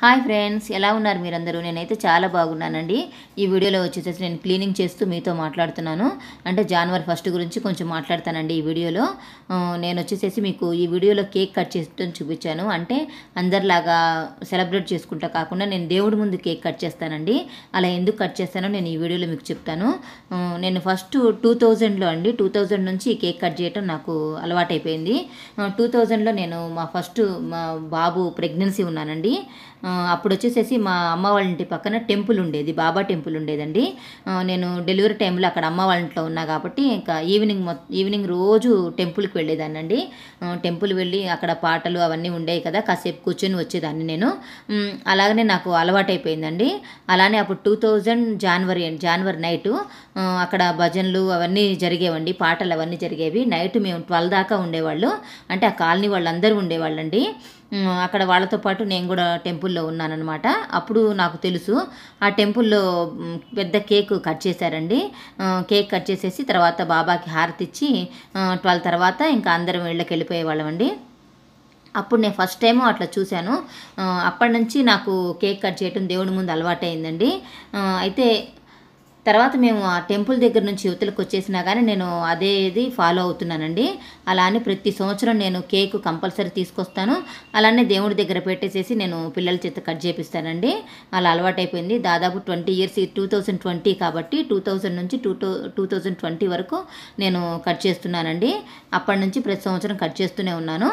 hi friends ఎలా ఉన్నారు మీరందరూ నేనైతే చాలా బాగున్నానండి ఈ వీడియోలో వచ్చేసేసి నేను క్లీనింగ్ చేస్తూ మీతో మాట్లాడుతున్నాను అంటే జనవరి ఫస్ట్ గురించి కొంచెం మాట్లాడతానండి ఈ వీడియోలో ఆ, నేను వచ్చేసేసి మీకు ఈ వీడియోలో కేక్ కట్ చేస్తూ చూపించాను అంటే అందరిలాగా సెలబ్రేట్ చేసుకుంటా కాకుండా నేను దేవుడి ముందు కేక్ కట్ చేస్తానండి అలా ఎందుకు కట్ చేస్తానో నేను ఈ వీడియోలో మీకు చెప్తాను ఆ, నేను ఫస్ట్ టూ థౌజండ్లో అండి టూ థౌజండ్ నుంచి ఈ కేక్ కట్ చేయటం నాకు అలవాటైపోయింది టూ థౌజండ్లో నేను మా ఫస్ట్ మా బాబు ప్రెగ్నెన్సీ ఉన్నానండి ఆ, అప్పుడు వచ్చేసేసి మా అమ్మ వాళ్ళ ఇంటి పక్కన టెంపుల్ ఉండేది బాబా టెంపుల్ ఉండేదండి ఆ, నేను డెలివరీ టైంలో అక్కడ అమ్మ వాళ్ళ ఇంట్లో ఉన్నా కాబట్టి ఇంకా ఈవినింగ్ మొ ఈవినింగ్ రోజు టెంపుల్కి వెళ్ళేదాన్నండి ఆ, టెంపుల్ వెళ్ళి అక్కడ పాటలు అవన్నీ ఉండేవి కదా కాసేపు కూర్చొని వచ్చేదాన్ని నేను మ్, అలాగనే నాకు అలవాటైపోయిందండి అలానే అప్పుడు టూ థౌజండ్ జనవరి జనవరి నైటు అక్కడ భజనలు అవన్నీ జరిగేవండి పాటలు అవన్నీ జరిగేవి నైట్ మేము ట్వెల్వ్ దాకా ఉండేవాళ్ళు అంటే ఆ కాలనీ వాళ్ళందరూ ఉండేవాళ్ళండి ఉమ్, అక్కడ వాళ్ళతో పాటు నేను కూడా టెంపుల్లో ఉన్నానన్నమాట అప్పుడు నాకు తెలుసు ఆ టెంపుల్లో ఉమ్, పెద్ద కేక్ కట్ చేశారండి ఆ, కేక్ కట్ చేసేసి తర్వాత బాబాకి హారతి ఇచ్చి ట్వెల్వ్ తర్వాత ఇంకా అందరం ఇళ్ళకి వెళ్ళిపోయేవాళ్ళం అండి అప్పుడు నేను ఫస్ట్ టైం అట్లా చూశాను ఆ, అప్పటి నుంచి నాకు కేక్ కట్ చేయటం దేవుడి ముందు అలవాటైందండి ఆ, అయితే తర్వాత మేము ఆ టెంపుల్ దగ్గర నుంచి యువతలకు వచ్చేసినా కానీ నేను అదే ఇది ఫాలో అవుతున్నానండి అలా అని ప్రతి సంవత్సరం నేను కేక్ కంపల్సరీ తీసుకొస్తాను అలానే దేవుడి దగ్గర పెట్టేసేసి నేను పిల్లల చేత కట్ చేపిస్తానండి అలా అలవాటైపోయింది దాదాపు twenty years two thousand twenty కాబట్టి టూ థౌజండ్ నుంచి two two two thousand twenty వరకు నేను కట్ చేస్తున్నానండి అప్పటి నుంచి ప్రతి సంవత్సరం కట్ చేస్తూనే ఉన్నాను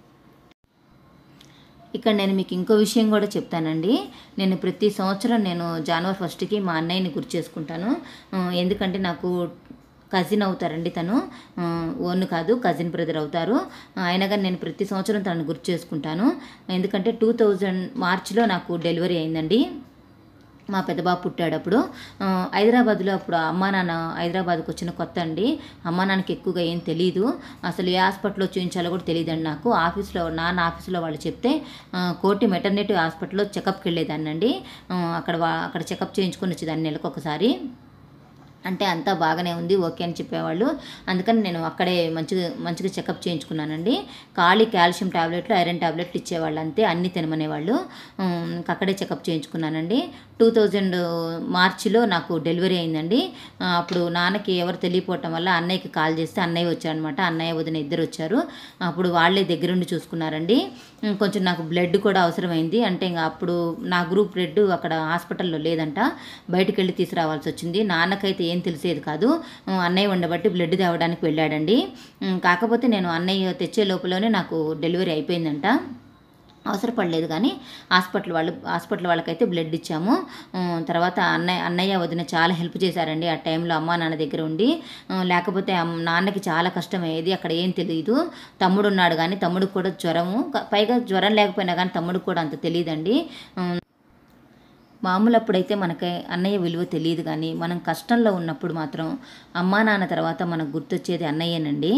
ఇక్కడ నేను మీకు ఇంకో విషయం కూడా చెప్తానండి నేను ప్రతి సంవత్సరం నేను జనవరి ఫస్ట్కి మా అన్నయ్యని గుర్తు చేసుకుంటాను ఆ, ఎందుకంటే నాకు కజిన్ అవుతారండి తను ఆ, ఓన్ కాదు కజిన్ బ్రదర్ అవుతారు ఆ, అయినా కానీ నేను ప్రతి సంవత్సరం తనను గుర్తు చేసుకుంటాను ఎందుకంటే టూ థౌజండ్ మార్చిలో నాకు డెలివరీ అయిందండి మా పెద్దబాబు పుట్టాడు అప్పుడు ఆ, హైదరాబాద్లో అప్పుడు అమ్మా నాన్న హైదరాబాద్కి వచ్చిన కొత్త అండి అమ్మా నాన్నకి ఎక్కువగా ఏం తెలియదు అసలు ఏ హాస్పిటల్లో చూపించాలో కూడా తెలియదండి నాకు ఆఫీస్లో నాన్న ఆఫీస్లో వాళ్ళు చెప్తే ఆ, కోటి మెటర్నిటీ హాస్పిటల్లో చెకప్కి వెళ్ళేదాన్ని అండి అక్కడ వా- అక్కడ చెకప్ చేయించుకొని వచ్చేదాన్ని నెలకు ఒకసారి అంటే అంతా బాగానే ఉంది ఓకే అని చెప్పేవాళ్ళు అందుకని నేను అక్కడే మంచిగా మంచిగా చెకప్ చేయించుకున్నానండి ఖాళీ కాల్షియం టాబ్లెట్లు ఐరన్ టాబ్లెట్లు ఇచ్చేవాళ్ళు అంతే అన్నీ తినమనేవాళ్ళు ఉమ్, ఇంకా అక్కడే చెకప్ చేయించుకున్నానండి టూ థౌజండ్ మార్చిలో నాకు డెలివరీ అయిందండి ఆ, అప్పుడు నాన్నకి ఎవరు తెలియపోవటం వల్ల అన్నయ్యకి కాల్ చేస్తే అన్నయ్య వచ్చారనమాట అన్నయ్య వదిన ఇద్దరు వచ్చారు అప్పుడు వాళ్ళే దగ్గరుండి చూసుకున్నారండి ఉమ్, కొంచెం నాకు బ్లడ్ కూడా అవసరమైంది అంటే ఇంకా అప్పుడు నా గ్రూప్ బ్లడ్ అక్కడ హాస్పిటల్లో లేదంట బయటికి వెళ్ళి తీసుకురావాల్సి వచ్చింది నాన్నకైతే ఏం తెలిసేది కాదు ఉమ్, అన్నయ్య ఉండబట్టి బ్లడ్ తేవడానికి వెళ్ళాడండి ఉమ్, కాకపోతే నేను అన్నయ్య తెచ్చే లోపలనే నాకు డెలివరీ అయిపోయిందంట అవసరపడలేదు కానీ హాస్పిటల్ వాళ్ళు హాస్పిటల్ వాళ్ళకైతే బ్లడ్ ఇచ్చాము ఉమ్, తర్వాత అన్నయ్య అన్నయ్య వదిన చాలా హెల్ప్ చేశారండి ఆ టైంలో అమ్మా నాన్న దగ్గర ఉండి ఉమ్, లేకపోతే అమ్- నాన్నకి చాలా కష్టమయ్యేది అక్కడ ఏం తెలియదు తమ్ముడు ఉన్నాడు కానీ తమ్ముడికి కూడా జ్వరము క- పైగా జ్వరం లేకపోయినా కానీ తమ్ముడికి కూడా అంత తెలియదండి ఉమ్, మామూలు అప్పుడైతే మనకి అన్నయ్య విలువ తెలియదు కానీ మనం కష్టంలో ఉన్నప్పుడు మాత్రం అమ్మా నాన్న తర్వాత మనకు గుర్తొచ్చేది అన్నయ్యేనండి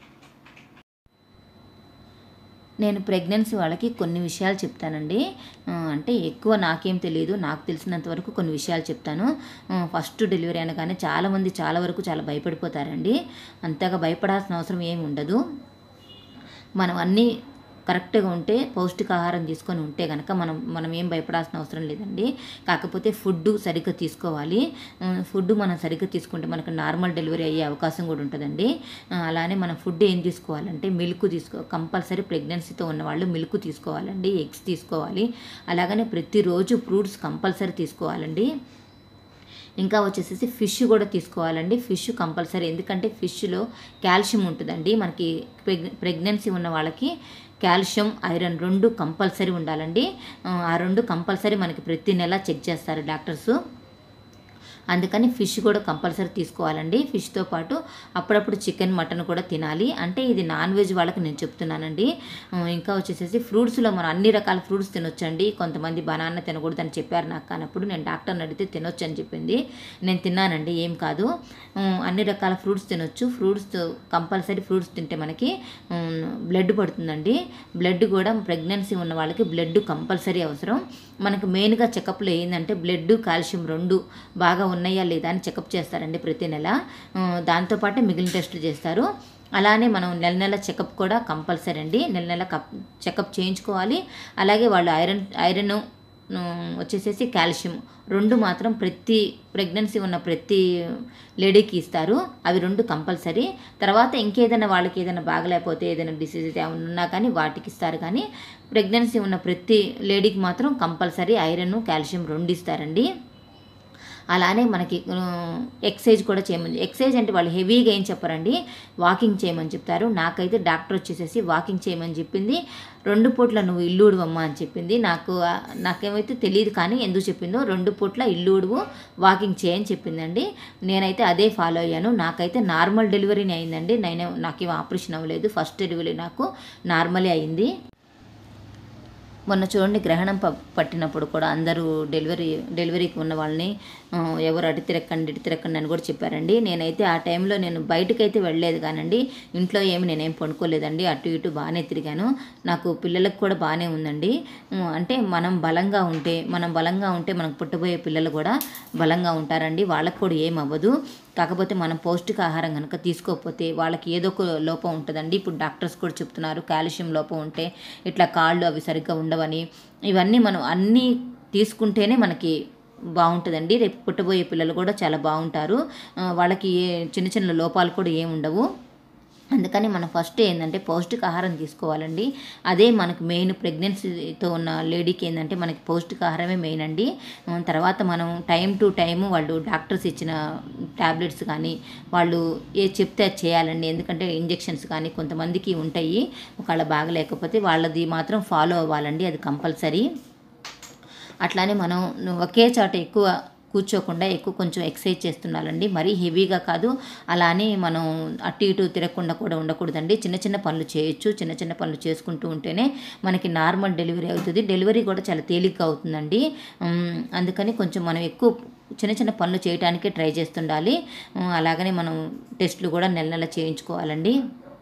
నేను ప్రెగ్నెన్సీ వాళ్ళకి కొన్ని విషయాలు చెప్తానండి ఆ, అంటే ఎక్కువ నాకేం తెలియదు నాకు తెలిసినంత వరకు కొన్ని విషయాలు చెప్తాను ఆ, ఫస్ట్ డెలివరీ అనగానే చాలామంది చాలా వరకు చాలా భయపడిపోతారండి అంతగా భయపడాల్సిన అవసరం ఏమి ఉండదు మనం అన్నీ కరెక్ట్గా ఉంటే పౌష్టికాహారం తీసుకొని ఉంటే కనుక మనం మనం ఏం భయపడాల్సిన అవసరం లేదండి కాకపోతే ఫుడ్ సరిగ్గా తీసుకోవాలి ఉమ్, ఫుడ్ మనం సరిగ్గా తీసుకుంటే మనకు నార్మల్ డెలివరీ అయ్యే అవకాశం కూడా ఉంటుందండి ఆ, అలానే మనం ఫుడ్ ఏం తీసుకోవాలంటే మిల్క్ తీసుకో కంపల్సరీ ప్రెగ్నెన్సీతో ఉన్న వాళ్ళు మిల్క్ తీసుకోవాలండి ఎగ్స్ తీసుకోవాలి అలాగనే ప్రతిరోజు ఫ్రూట్స్ కంపల్సరీ తీసుకోవాలండి ఇంకా వచ్చేసేసి ఫిష్ కూడా తీసుకోవాలండి ఫిష్ కంపల్సరీ ఎందుకంటే ఫిష్లో కాల్షియం ఉంటుందండి మనకి ప్రెగ్ ప్రెగ్నెన్సీ ఉన్న వాళ్ళకి కాల్షియం ఐరన్ రెండు కంపల్సరీ ఉండాలండి ఆ, ఆ రెండు కంపల్సరీ మనకి ప్రతి నెల చెక్ చేస్తారు డాక్టర్స్ అందుకని ఫిష్ కూడా కంపల్సరీ తీసుకోవాలండి ఫిష్తో పాటు అప్పుడప్పుడు చికెన్ మటన్ కూడా తినాలి అంటే ఇది నాన్ వెజ్ వాళ్ళకి నేను చెప్తున్నానండి ఆ, ఇంకా వచ్చేసేసి ఫ్రూట్స్లో మనం అన్ని రకాల ఫ్రూట్స్ తినొచ్చండి కొంతమంది బనానా తినకూడదు అని చెప్పారు నాకు కానప్పుడు నేను డాక్టర్ని అడిగితే తినొచ్చు అని చెప్పింది నేను తిన్నానండి ఏం కాదు ఉమ్, అన్ని రకాల ఫ్రూట్స్ తినొచ్చు ఫ్రూట్స్ కంపల్సరీ ఫ్రూట్స్ తింటే మనకి బ్లడ్ పడుతుందండి బ్లడ్ కూడా ప్రెగ్నెన్సీ ఉన్న వాళ్ళకి బ్లడ్ కంపల్సరీ అవసరం మనకు మెయిన్గా చెకప్లో ఏంటంటే బ్లడ్ కాల్షియం రెండు బాగా ఉన్నాయా లేదా అని చెకప్ చేస్తారండి ప్రతి నెల ఆ, దాంతోపాటు మిగిలిన టెస్టులు చేస్తారు అలానే మనం నెల నెల చెకప్ కూడా కంపల్సరీ అండి నెల నెల కప్ చెకప్ చేయించుకోవాలి అలాగే వాళ్ళు ఐరన్ ఐరన్ ఉమ్, వచ్చేసేసి కాల్షియం రెండు మాత్రం ప్రతి ప్రెగ్నెన్సీ ఉన్న ప్రతి లేడీకి ఇస్తారు అవి రెండు కంపల్సరీ తర్వాత ఇంకేదైనా వాళ్ళకి ఏదైనా బాగలేకపోతే ఏదైనా డిసీజ్ ఏమైనా ఉన్నా కానీ వాటికి ఇస్తారు కానీ ప్రెగ్నెన్సీ ఉన్న ప్రతి లేడీకి మాత్రం కంపల్సరీ ఐరన్ కాల్షియం రెండు ఇస్తారండి అలానే మనకి ఎక్సైజ్ కూడా చేయమని ఎక్సైజ్ అంటే వాళ్ళు హెవీగా ఏం చెప్పరండి వాకింగ్ చేయమని చెప్తారు నాకైతే డాక్టర్ వచ్చేసేసి వాకింగ్ చేయమని చెప్పింది రెండు పూట్ల నువ్వు ఇల్లు ఉడవమ్మా అని చెప్పింది నాకు ఆ, నాకేమైతే తెలియదు కానీ ఎందుకు చెప్పిందో రెండు పూట్ల ఇల్లు ఉడువు వాకింగ్ చేయని చెప్పిందండి నేనైతే అదే ఫాలో అయ్యాను నాకైతే నార్మల్ డెలివరీని అయిందండి నేను నాకేం ఆపరేషన్ అవ్వలేదు ఫస్ట్ డెలివరీ నాకు నార్మలే అయింది మొన్న చూడండి గ్రహణం ప పట్టినప్పుడు కూడా అందరూ డెలివరీ డెలివరీకి ఉన్న వాళ్ళని ఆ, ఎవరు అటు తిరక్కండి ఇటు తిరక్కండి అని కూడా చెప్పారండి నేనైతే ఆ టైంలో నేను బయటకైతే వెళ్ళలేదు కానండి ఇంట్లో ఏమి నేనేం పడుకోలేదండి అటు ఇటు బాగానే తిరిగాను నాకు పిల్లలకు కూడా బాగానే ఉందండి ఉమ్, అంటే మనం బలంగా ఉంటే మనం బలంగా ఉంటే మనకు పుట్టబోయే పిల్లలు కూడా బలంగా ఉంటారండి వాళ్ళకు కూడా ఏం అవ్వదు కాకపోతే మనం పౌష్టికాహారం కనుక తీసుకోకపోతే వాళ్ళకి ఏదో ఒక లోపం ఉంటుందండి ఇప్పుడు డాక్టర్స్ కూడా చెప్తున్నారు కాల్షియం లోపం ఉంటే ఇట్లా కాళ్ళు అవి సరిగ్గా ఉండవని ఇవన్నీ మనం అన్నీ తీసుకుంటేనే మనకి బాగుంటుందండి రేపు పుట్టబోయే పిల్లలు కూడా చాలా బాగుంటారు ఆ, వాళ్ళకి ఏ చిన్న చిన్న లోపాలు కూడా ఏమి ఉండవు అందుకని మనం ఫస్ట్ ఏంటంటే పౌష్టికాహారం తీసుకోవాలండి అదే మనకు మెయిన్ ప్రెగ్నెన్సీతో ఉన్న లేడీకి ఏంటంటే మనకి పౌష్టికాహారమే మెయిన్ అండి ఆ, తర్వాత మనం టైం టు టైం వాళ్ళు డాక్టర్స్ ఇచ్చిన టాబ్లెట్స్ కానీ వాళ్ళు ఏ చెప్తే అది చేయాలండి ఎందుకంటే ఇంజెక్షన్స్ కానీ కొంతమందికి ఉంటాయి ఒకవేళ బాగలేకపోతే వాళ్ళది మాత్రం ఫాలో అవ్వాలండి అది కంపల్సరీ అట్లానే మనం ఒకే చోట ఎక్కువ కూర్చోకుండా ఎక్కువ కొంచెం ఎక్సర్సైజ్ చేస్తుండాలండి మరీ హెవీగా కాదు అలానే మనం అటు ఇటు తిరగకుండా కూడా ఉండకూడదండి చిన్న చిన్న పనులు చేయొచ్చు చిన్న చిన్న పనులు చేసుకుంటూ ఉంటేనే మనకి నార్మల్ డెలివరీ అవుతుంది డెలివరీ కూడా చాలా తేలిగ్గా అవుతుందండి ఉమ్, అందుకని కొంచెం మనం ఎక్కువ చిన్న చిన్న పనులు చేయడానికే ట్రై చేస్తుండాలి ఉమ్, అలాగనే మనం టెస్టులు కూడా నెల నెల చేయించుకోవాలండి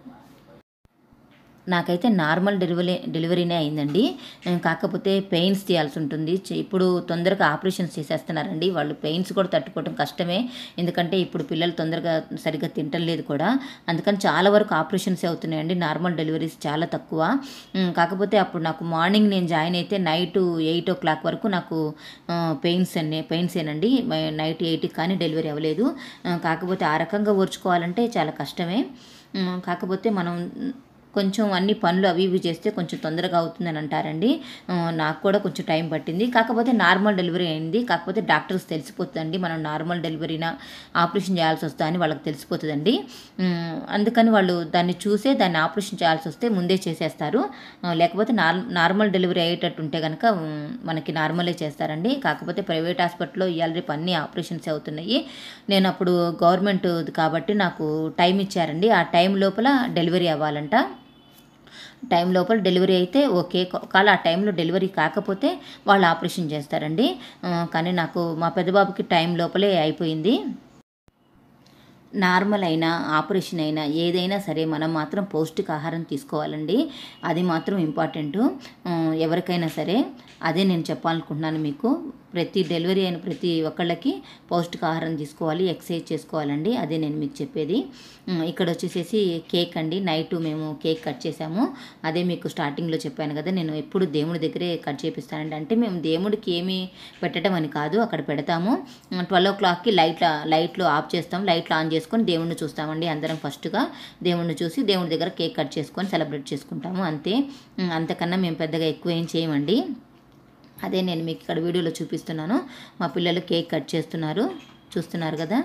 నాకైతే నార్మల్ డెలివరీ డెలివరీనే అయిందండి ఉమ్, కాకపోతే పెయిన్స్ తీయాల్సి ఉంటుంది చే- ఇప్పుడు తొందరగా ఆపరేషన్స్ చేసేస్తున్నారండి వాళ్ళు పెయిన్స్ కూడా తట్టుకోవడం కష్టమే ఎందుకంటే ఇప్పుడు పిల్లలు తొందరగా సరిగ్గా తింటలేదు కూడా అందుకని చాలా వరకు ఆపరేషన్స్ అవుతున్నాయండి నార్మల్ డెలివరీస్ చాలా తక్కువ ఉమ్, కాకపోతే అప్పుడు నాకు మార్నింగ్ నేను జాయిన్ అయితే నైట్ ఎయిట్ ఓ క్లాక్ వరకు నాకు పెయిన్స్ అనే పెయిన్స్ ఏనండి నైట్ ఎయిట్కి కానీ డెలివరీ అవ్వలేదు ఆ, కాకపోతే ఆ రకంగా ఓర్చుకోవాలంటే చాలా కష్టమే ఉమ్, కాకపోతే మనం కొంచెం అన్ని పనులు అవి ఇవి చేస్తే కొంచెం తొందరగా అవుతుందని అంటారండి ఆ, నాకు కూడా కొంచెం టైం పట్టింది కాకపోతే నార్మల్ డెలివరీ అయింది కాకపోతే డాక్టర్స్ తెలిసిపోతుందండి మనం నార్మల్ డెలివరీనా ఆపరేషన్ చేయాల్సి వస్తా అని వాళ్ళకి తెలిసిపోతుందండి ఉమ్, అందుకని వాళ్ళు దాన్ని చూసే దాన్ని ఆపరేషన్ చేయాల్సి వస్తే ముందే చేసేస్తారు ఆ, లేకపోతే నార్ నార్మల్ డెలివరీ అయ్యేటట్టు ఉంటే కనుక ఉమ్, మనకి నార్మలే చేస్తారండి కాకపోతే ప్రైవేట్ హాస్పిటల్లో ఇవాళ రేపు అన్ని ఆపరేషన్స్ అవుతున్నాయి నేను అప్పుడు గవర్నమెంట్ కాబట్టి నాకు టైం ఇచ్చారండి ఆ టైం లోపల డెలివరీ అవ్వాలంట టైం లోపల డెలివరీ అయితే ఓకే ఒకవేళ ఆ టైంలో డెలివరీ కాకపోతే వాళ్ళు ఆపరేషన్ చేస్తారండి ఆ, కానీ నాకు మా పెద్దబాబుకి టైం లోపలే అయిపోయింది నార్మల్ అయినా ఆపరేషన్ అయినా ఏదైనా సరే మనం మాత్రం పౌష్టికాహారం తీసుకోవాలండి అది మాత్రం ఇంపార్టెంట్ ఎవరికైనా సరే అదే నేను చెప్పాలనుకుంటున్నాను మీకు ప్రతి డెలివరీ అయిన ప్రతి ఒక్కళ్ళకి పౌష్టికాహారం తీసుకోవాలి ఎక్సర్సైజ్ చేసుకోవాలండి అదే నేను మీకు చెప్పేది ఉమ్, ఇక్కడ వచ్చేసేసి కేక్ అండి నైట్ మేము కేక్ కట్ చేసాము అదే మీకు స్టార్టింగ్లో చెప్పాను కదా నేను ఎప్పుడు దేవుడి దగ్గరే కట్ చేపిస్తానండి అంటే మేము దేవుడికి ఏమి పెట్టడం అని కాదు అక్కడ పెడతాము ట్వెల్వ్ ఓ క్లాక్కి లైట్ లైట్లు ఆఫ్ చేస్తాం లైట్లు ఆన్ చేసుకొని దేవుణ్ణి చూస్తామండి అందరం ఫస్ట్గా దేవుణ్ణి చూసి దేవుడి దగ్గర కేక్ కట్ చేసుకొని సెలబ్రేట్ చేసుకుంటాము అంతే ఉమ్, అంతకన్నా మేము పెద్దగా ఎక్కువ ఏం చేయమండి అదే నేను మీకు ఇక్కడ వీడియోలో చూపిస్తున్నాను మా పిల్లలు కేక్ కట్ చేస్తున్నారు చూస్తున్నారు కదా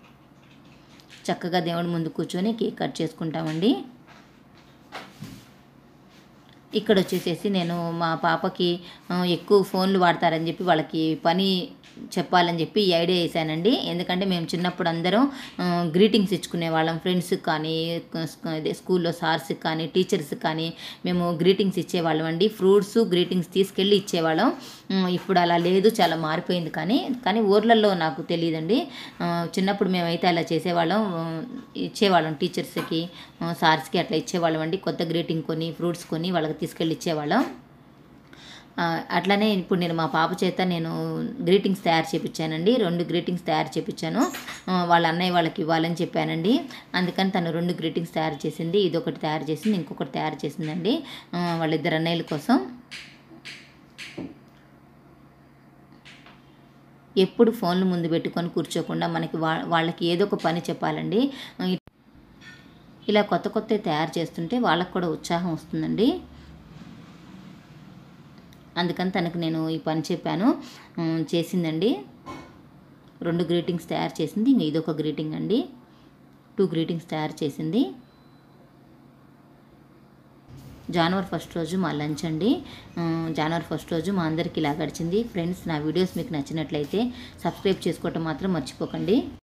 చక్కగా దేవుడి ముందు కూర్చొని కేక్ కట్ చేసుకుంటామండి ఇక్కడ వచ్చేసేసి నేను మా పాపకి ఆ, ఎక్కువ ఫోన్లు వాడతారని చెప్పి వాళ్ళకి పని చెప్పాలని చెప్పి ఈ ఐడియా వేసానండి ఎందుకంటే మేము చిన్నప్పుడు అందరం గ్రీటింగ్స్ ఇచ్చుకునే వాళ్ళం ఫ్రెండ్స్కి కానీ అదే స్కూల్లో సార్స్కి కానీ టీచర్స్కి కానీ మేము గ్రీటింగ్స్ ఇచ్చేవాళ్ళం అండి ఫ్రూట్స్ గ్రీటింగ్స్ తీసుకెళ్ళి ఇచ్చేవాళ్ళం ఉమ్, ఇప్పుడు అలా లేదు చాలా మారిపోయింది కానీ కానీ ఊర్లలో నాకు తెలియదండి ఆ, చిన్నప్పుడు మేమైతే అలా చేసేవాళ్ళం ఆ, ఇచ్చేవాళ్ళం టీచర్స్కి ఆ, సార్స్కి అట్లా ఇచ్చేవాళ్ళం అండి కొత్త గ్రీటింగ్ కొని ఫ్రూట్స్ కొని వాళ్ళకి తీసుకెళ్ళి ఇచ్చేవాళ్ళం ఆ, అట్లానే ఇప్పుడు నేను మా పాప చేత నేను గ్రీటింగ్స్ తయారు చేపించానండి రెండు గ్రీటింగ్స్ తయారు చేపించాను ఆ, వాళ్ళ అన్నయ్య వాళ్ళకి ఇవ్వాలని చెప్పానండి అందుకని తను రెండు గ్రీటింగ్స్ తయారు చేసింది ఇది ఒకటి తయారు చేసింది ఇంకొకటి తయారు చేసిందండి ఆ, వాళ్ళిద్దరు అన్నయ్యల కోసం ఎప్పుడు ఫోన్లు ముందు పెట్టుకొని కూర్చోకుండా మనకి వా వాళ్ళకి ఏదో ఒక పని చెప్పాలండి ఇలా కొత్త కొత్త తయారు చేస్తుంటే వాళ్ళకు కూడా ఉత్సాహం వస్తుందండి అందుకని తనకు నేను ఈ పని చెప్పాను ఉమ్, చేసిందండి రెండు గ్రీటింగ్స్ తయారు చేసింది ఇంక ఇదొక గ్రీటింగ్ అండి టూ గ్రీటింగ్స్ తయారు చేసింది జనవరి ఫస్ట్ రోజు మా లంచ్ అండి ఉమ్, జనవరి ఫస్ట్ రోజు మా అందరికి ఇలా గడిచింది ఫ్రెండ్స్ నా వీడియోస్ మీకు నచ్చినట్లయితే సబ్స్క్రైబ్ చేసుకోవటం మాత్రం మర్చిపోకండి